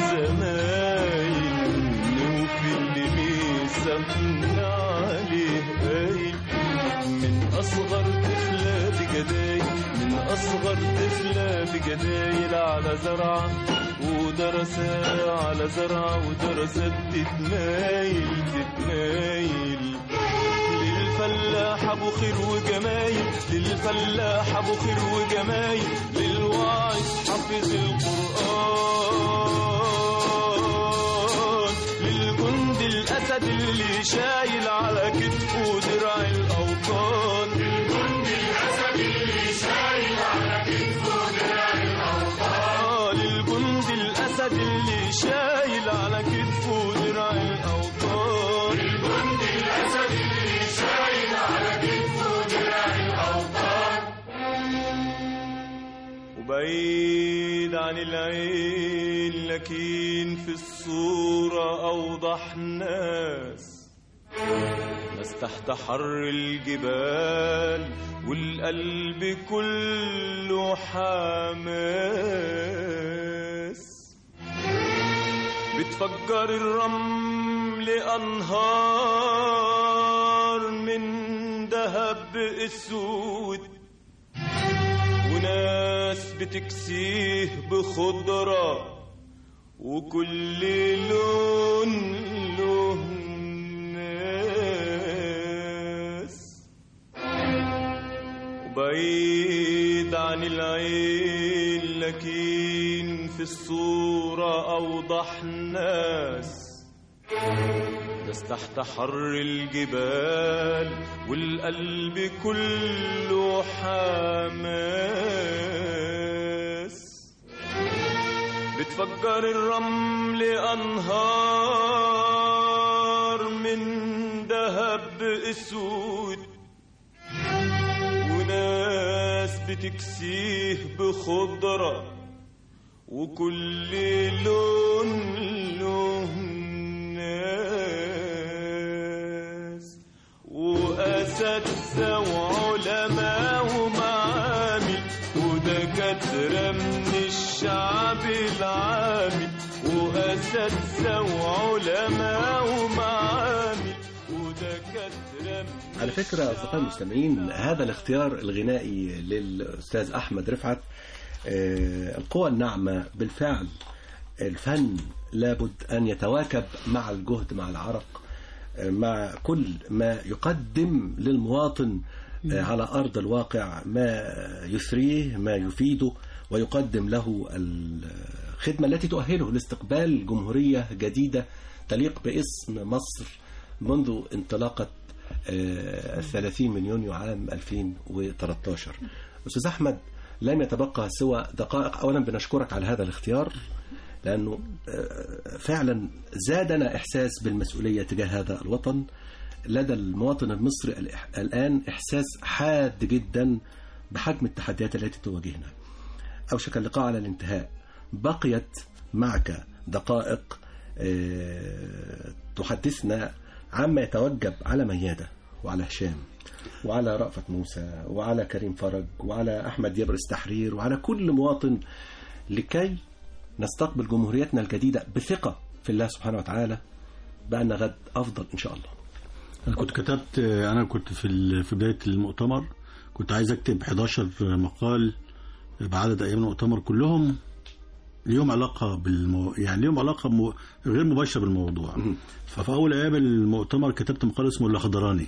K: زمايل نوفي اللي ميثاقنا عليه هايل من أصغر طفلة بجدايل من أصغر طفلة بجدايل على زرعة ودرسة على زرعة ودرسات تتمايل تتمايل للفلاح ابو خير وجمايل للفلاح ابو خير وجمايل للواعظ حافظ القرآن للجند الأسد الأسد اللي شايل على كتفه درع الأوطان للجندي الأسد اللي شايل على كتفه درع الأوطان للجندي الأسد اللي شايل على كتفه درع الأوطان للجندي الأسد اللي شايل على كتفه درع الأوطان وبعيد عن العين لكن في الصورة أوضح ناس ناس تحت حر الجبال والقلب كله حماس بتفجر الرمل أنهار من دهب اسود وناس بتكسيه بخضرة وكل لون له ناس وبعيد عن العين لكن في الصورة أوضح ناس ناس تحت حر الجبال والقلب كله حماس بتفجر الرمل أنهار من دهب أسود وناس بتكسيه بخضرة وكل لون له ناس وأساتذة وعلماء ومعامل ودكاترة من الشعب العامل وأساتذة وعلماء ومعامل ودكاترة من
A: على فكرة أصدقائي المستمعين هذا الاختيار الغنائي للأستاذ أحمد رفعت آه، القوى الناعمة بالفعل الفن لابد أن يتواكب مع الجهد مع العرق آه، مع كل ما يقدم للمواطن آه، على أرض الواقع ما يثريه ما يفيده ويقدم له الخدمة التي تؤهله لاستقبال جمهورية جديدة تليق باسم مصر منذ انطلاقة آه، الثلاثين من يونيو عام 2013 أستاذ أحمد لم يتبقى سوى دقائق أولا بنشكرك على هذا الاختيار لأنه آه، فعلا زادنا إحساس بالمسؤولية تجاه هذا الوطن لدى المواطن المصري الإح- الآن إحساس حاد جدا بحجم التحديات التي تواجهنا أوشك اللقاء على الانتهاء بقيت معك دقائق آه، تحدثنا عما يتوجب على ميادة وعلى هشام وعلى رأفت موسى وعلى كريم فرج وعلى أحمد يبرس تحرير وعلى كل مواطن لكي نستقبل جمهوريتنا الجديدة بثقة في الله سبحانه وتعالى بأن غد أفضل إن شاء الله
C: أنا كنت كتبت أنا كنت في ال- في بداية المؤتمر كنت عايز أكتب 11 مقال بعدد أيام المؤتمر كلهم ليهم علاقة بالمو... يعني ليهم علاقة مو... غير مباشرة بالموضوع ففي أول أيام المؤتمر كتبت مقال اسمه الأخضراني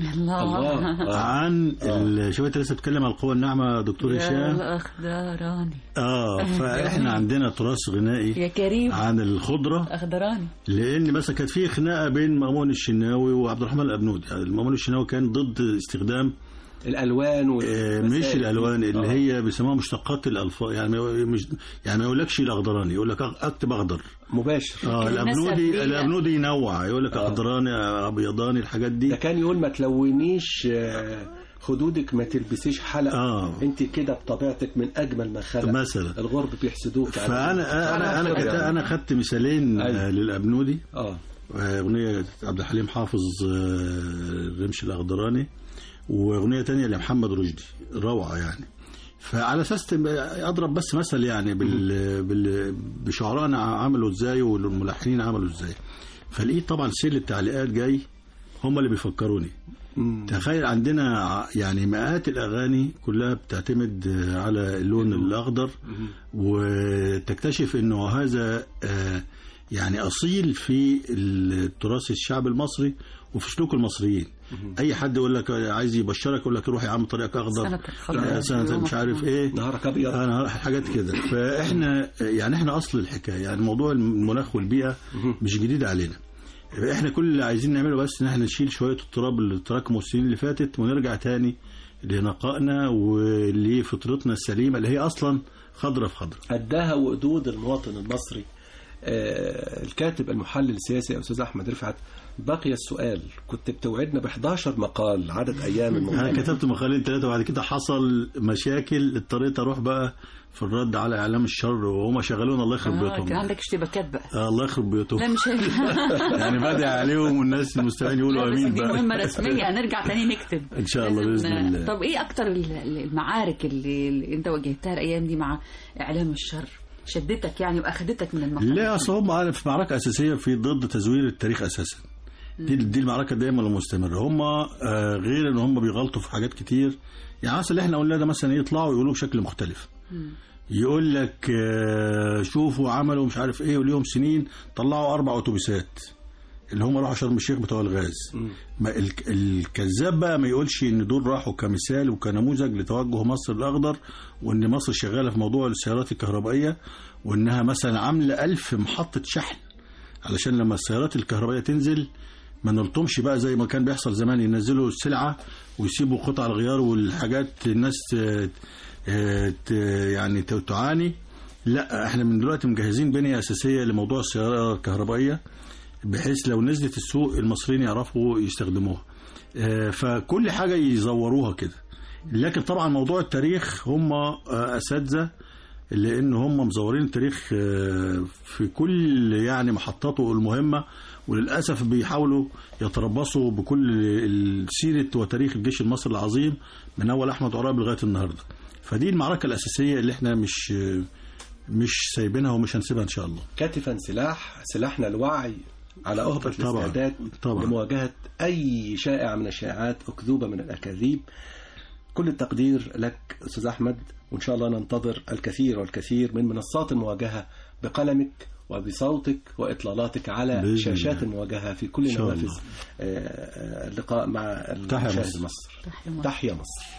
B: الله
C: عن ال... شوية لسه بتكلم عن القوى الناعمة دكتور
B: يا
C: هشام
B: الأخضراني
C: اه فاحنا عندنا تراث غنائي
B: يا كريم
C: عن الخضرة
B: أخضراني
C: لان مثلا كانت في خناقه بين مأمون الشناوي وعبد الرحمن الابنودي يعني المأمون الشناوي كان ضد استخدام
A: الألوان
C: آه، مش
A: والمسائل.
C: الالوان اللي
A: آه.
C: هي بيسموها مشتقات الالفاظ يعني ما- مش يعني ما يقولكش الاخضراني يقول لك أخ- اكتب اخضر
A: مباشر
C: اه
B: الناس
C: الابنودي
B: أبدية.
C: الابنودي ينوع يقول لك
A: آه.
C: اخضراني ابيضاني الحاجات
A: ده
C: دي
A: كان يقول ما تلونيش آه، خدودك ما تلبسيش حلق
C: اه
A: انت كده بطبيعتك من اجمل ما خلق
C: مثلا
A: الغرب بيحسدوك على-
C: فانا انا انا
A: خبرة
C: كت-
A: يعني.
C: انا خدت مثالين
A: أيوة.
C: آه، للابنودي
A: اه
C: أغنية عبد الحليم حافظ آه، الرمش الأخضراني وأغنية تانية لمحمد رشدي روعة يعني فعلى أساس تبقى أضرب بس مثل يعني بال... بال... بشعرائنا عملوا إزاي والملحنين عملوا إزاي فلقيت طبعا سيل التعليقات جاي هم اللي بيفكروني تخيل عندنا ع- يعني مئات الأغاني كلها بتعتمد آه، على اللون الأخضر وتكتشف أنه هذا آه، يعني أصيل في التراث الشعب المصري وفي سلوك المصريين أي حد يقول لك عايز يبشرك يقول لك روح يا عم طريقك أخضر
B: سنتك خضراء.
C: آه، سنة مش عارف إيه
A: نهارك ابيض
C: انا حاجات كده فاحنا يعني احنا اصل الحكايه يعني موضوع المناخ والبيئه مش جديد علينا يبقى احنا كل اللي عايزين نعمله بس ان احنا نشيل شويه التراب اللي تراكموا السنين اللي فاتت ونرجع تاني لنقائنا ولفطرتنا السليمه اللي هي اصلا خضره في خضره
A: أداها وقدود المواطن المصري آه، الكاتب المحلل السياسي أستاذ أحمد رفعت بقي السؤال كنت بتوعدنا ب 11 مقال عدد أيام
C: انا
A: المنظمة
C: كتبت مقالين ثلاثه وبعد كده حصل مشاكل اضطريت اروح بقى في الرد على اعلام الشر وهم شغلونا الله يخرب
B: آه
C: بيوتهم
B: كان عندك اشتباكات بقى
C: آه الله يخرب بيوتهم
B: لا مش هينفع.
C: يعني بدعي عليهم والناس المستمعين يقولوا
B: لا، بس
C: امين
B: دي
C: بقى
B: مهمة رسمية هنرجع تاني نكتب
C: ان شاء الله
B: لازم-
C: باذن الله
B: طب ايه اكتر ال- ال- المعارك اللي, اللي انت واجهتها الايام دي مع اعلام الشر شدتك يعني واخدتك من المقام
C: لا اصل هم في معركه اساسيه في ضد تزوير التاريخ اساسا دي دي المعركه دايما المستمره هم آه، غير ان هم بيغلطوا في حاجات كتير يعني مثلا اللي احنا قلنا ده مثلا يطلعوا يقولوا بشكل مختلف يقول لك آه، شوفوا عملوا مش عارف ايه وليهم سنين طلعوا اربع اتوبيسات اللي هم راحوا شرم الشيخ بتوع الغاز ما ال- الكذاب بقى ما يقولش ان دول راحوا كمثال وكنموذج لتوجه مصر الاخضر وان مصر شغاله في موضوع السيارات الكهربائيه وانها مثلا عامله ألف محطه شحن علشان لما السيارات الكهربائيه تنزل ما نلطمش بقى زي ما كان بيحصل زمان ينزلوا السلعه ويسيبوا قطع الغيار والحاجات الناس ت- ت- يعني ت- تعاني لا احنا من دلوقتي مجهزين بنيه اساسيه لموضوع السياره الكهربائيه بحيث لو نزلت السوق المصريين يعرفوا يستخدموها آه، فكل حاجه يزوروها كده لكن طبعا موضوع التاريخ هم آه، اساتذه لان هم مزورين التاريخ آه، في كل يعني محطاته المهمه وللاسف بيحاولوا يتربصوا بكل سيره وتاريخ الجيش المصري العظيم من اول احمد عراب لغايه النهارده فدي المعركه الاساسيه اللي احنا مش آه، مش سايبينها ومش هنسيبها ان شاء الله
A: كتفا سلاح سلاحنا الوعي على أهبة
C: طبعاً.
A: الاستعداد
C: طبعاً.
A: لمواجهة أي شائع من الشائعات أكذوبة من الأكاذيب كل التقدير لك أستاذ أحمد وإن شاء الله ننتظر الكثير والكثير من منصات المواجهة بقلمك وبصوتك وإطلالاتك على
C: بإذن
A: شاشات
C: الله.
A: المواجهة في كل
C: إن شاء
A: نوافذ
C: الله.
A: آه، آه، اللقاء مع
C: تحيا
A: المشاهد
C: مصر.
A: مصر
B: تحيا مصر.
A: تحيا مصر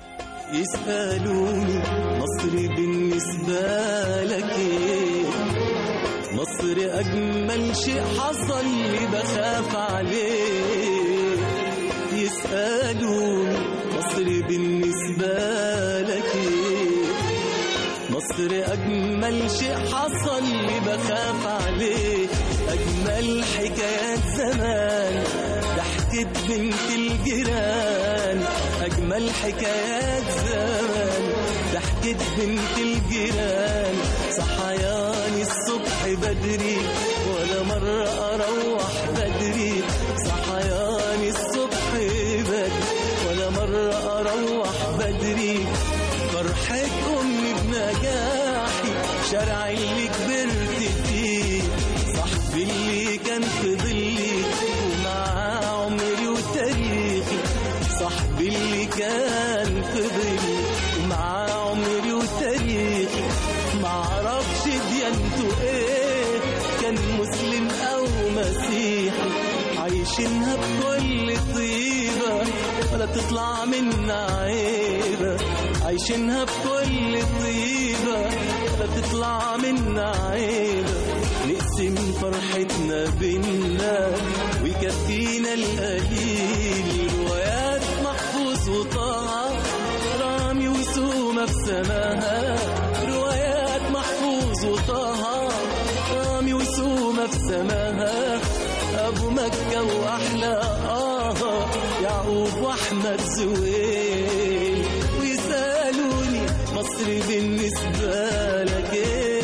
K: يسألوني مصر بالنسبة لك ايه مصر أجمل شيء حصل لي بخاف عليه يسألوني مصر بالنسبة لك ايه مصر أجمل شيء حصل لي بخاف عليه أجمل حكايات زمان ضحكة بنت الجيران أجمل حكايات زمان ضحكة بنت الجيران صحياني الصبح بدري ولا مرة أروح بدري صحياني الصبح بدري ولا مرة أروح بدري فرحة أمي بنجاحي شارع اللي كبرت فيه صاحبي اللي كان في ظلي ومعاه عمري وتاريخي صاحبي اللي كان في ظلي ومعاه عمري وتاريخي معرفش ديانته ايه كان مسلم او مسيحي عايشينها بكل طيبة ولا تطلع منا عيبة عايشينها بكل طيبة ولا تطلع منا عيبة نقسم فرحتنا بينا ويكفينا القليل روايات محفوظ وطه رامي وسومة في سماها روايات محفوظ وطه رامي وسومة في سماها أبو مكة وأحلى آه يعقوب وأحمد زويل ويسألوني مصر بالنسبة لك إيه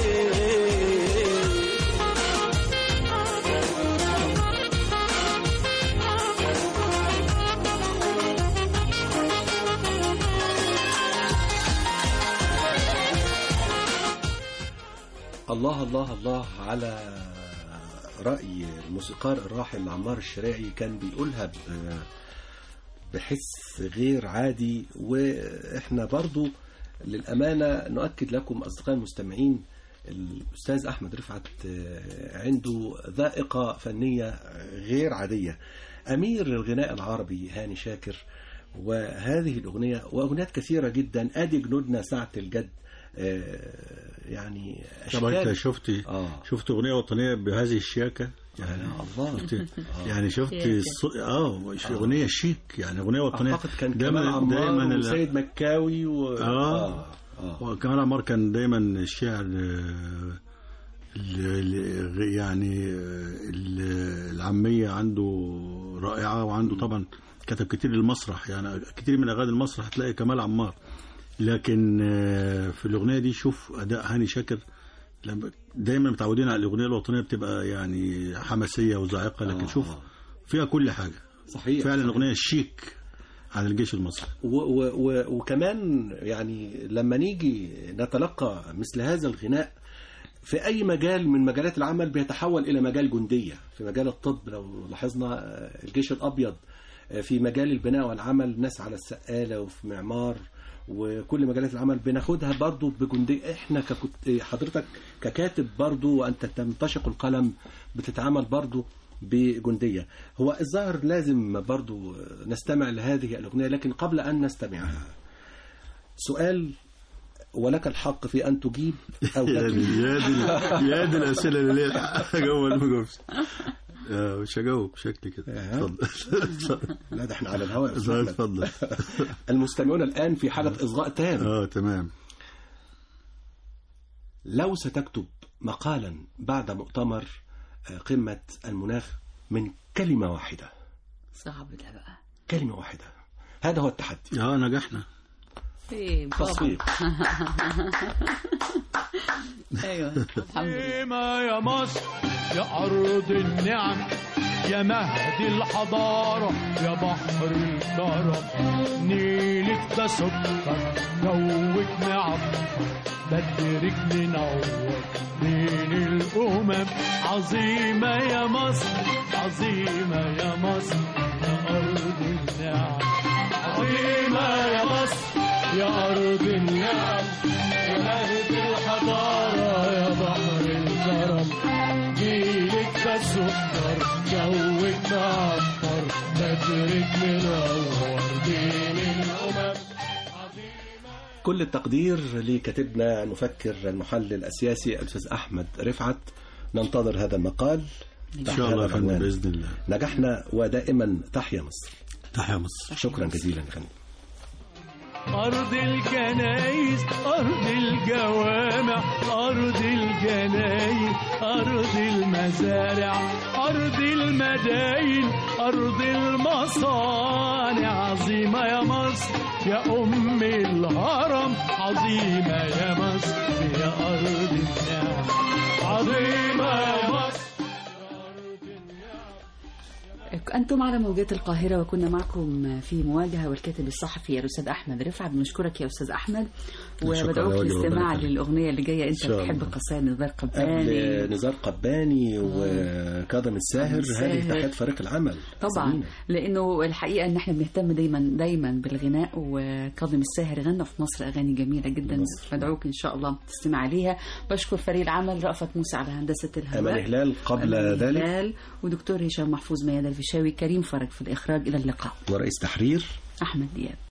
A: الله الله الله على رأي الموسيقار الراحل عمار الشراعي كان بيقولها ب- بحس غير عادي وإحنا برضو للأمانة نؤكد لكم أصدقائي المستمعين الأستاذ أحمد رفعت آه، عنده ذائقة فنية غير عادية أمير الغناء العربي هاني شاكر وهذه الأغنية وأغنيات كثيرة جدا أدي جنودنا ساعة الجد آه، يعني
C: طبعا انت
A: أشكال
C: شفتي
A: آه.
C: شفت اغنيه وطنيه بهذه الشياكه يعني
A: الله
C: شفت يعني شفت
H: شياكة.
C: الص- اه اغنيه شيك يعني اغنيه وطنيه
A: اعتقد كان
C: دايما
A: كمال عمار
C: دايما ال-
A: وسيد مكاوي و...
C: آه.
A: آه.
C: وكمان عمار كان دايما الشعر آه، ال- ال- يعني آه، ال- العامية عنده رائعة وعنده طبعا كتب كتير للمسرح يعني كتير من أغاني المسرح هتلاقي كمال عمار لكن آه، في الأغنية دي شوف أداء هاني شاكر لما دايما متعودين على الأغنية الوطنية بتبقى يعني حماسية وزاعقة لكن
A: آه.
C: شوف فيها كل حاجة
A: صحيح
C: فعلا
A: صحيح.
C: أغنية شيك عن الجيش المصري
A: و و و وكمان يعني لما نيجي نتلقى مثل هذا الغناء في أي مجال من مجالات العمل بيتحول إلى مجال جندية في مجال الطب لو لاحظنا آه، الجيش الأبيض آه، في مجال البناء والعمل ناس على السقالة وفي معمار وكل مجالات العمل بناخدها برضو بجندية احنا ككت... حضرتك ككاتب برضو وانت تمتشق القلم بتتعامل برضو بجندية هو الظاهر لازم برضو نستمع لهذه الأغنية لكن قبل أن نستمعها سؤال ولك الحق في أن تجيب أو لا
C: يا دي
A: تجيب
C: يا دي يا دي الاسئله اللي ليها اجاوب ولا ما اجاوبش آه، مش هجاوب شكلي كده
A: آه.
C: اتفضل اتفضل.
A: لا ده احنا على الهواء يا أستاذ أحمد.
C: اتفضل
A: المستمعون الآن في حالة إصغاء تام
C: اه تمام
A: لو ستكتب مقالا بعد مؤتمر آه، قمة المناخ من كلمة واحدة
B: صعب ده بقى
A: كلمة واحدة هذا هو التحدي
C: اه نجحنا
B: ايه بابا
A: تصفيق
B: ايوه الحمد لله
L: ما يا مصر يا أرض النعم يا مهد الحضارة يا بحر الكرم نيلك ده سكر جوك معطر بدرك منور بين الأمم عظيمة يا مصر عظيمة يا مصر يا أرض النعم عظيمة يا مصر يا أرض النعم يا مهد الحضارة يا بحر الكرم جيلك ده سكر جوك معطر بدرك منور بين الأمم
A: كل التقدير لكاتبنا المفكر المحلل السياسي الأستاذ أحمد رفعت ننتظر هذا المقال
C: ان
A: تحت
C: شاء الله
A: هذا
C: يا فندم
A: العنوان.
C: باذن الله
A: نجحنا ودائما تحيا مصر
C: تحيا مصر
A: شكرا جزيلا يا فندم
L: أرض الكنايس أرض الجوامع أرض الجناين أرض المزارع أرض المداين أرض المصانع عظيمة يا مصر يا أم الهرم عظيمة يا مصر يا أرض النعم عظيمة يا مصر
B: أنتم على موجات القاهرة وكنا معكم في مواجهة والكاتب الصحفي الأستاذ أحمد رفعت بنشكرك يا أستاذ أحمد
C: شكراً
B: وبدعوك
C: على وجه
B: للاستماع
C: ربنا.
B: للأغنية اللي جاية أنت
A: إن شاء
B: بتحب
A: الله.
B: قصائد نزار قباني
A: قبل نزار قباني وكاظم الساهر
B: الساهر.
A: هذه تحيات فريق العمل
B: طبعا
A: سمينة.
B: لانه الحقيقه ان احنا بنهتم دايما دايما بالغناء وكاظم الساهر غنى في مصر اغاني جميله جدا بدعوك ان شاء الله تستمع عليها بشكر فريق العمل رأفت موسى على هندسه الهواء
A: أمان هلال قبل
B: أمان
A: ذلك
B: هلال ودكتور هشام محفوظ ميادة الفيشاوي كريم فرج في الاخراج الى اللقاء
A: ورئيس تحرير
B: احمد دياب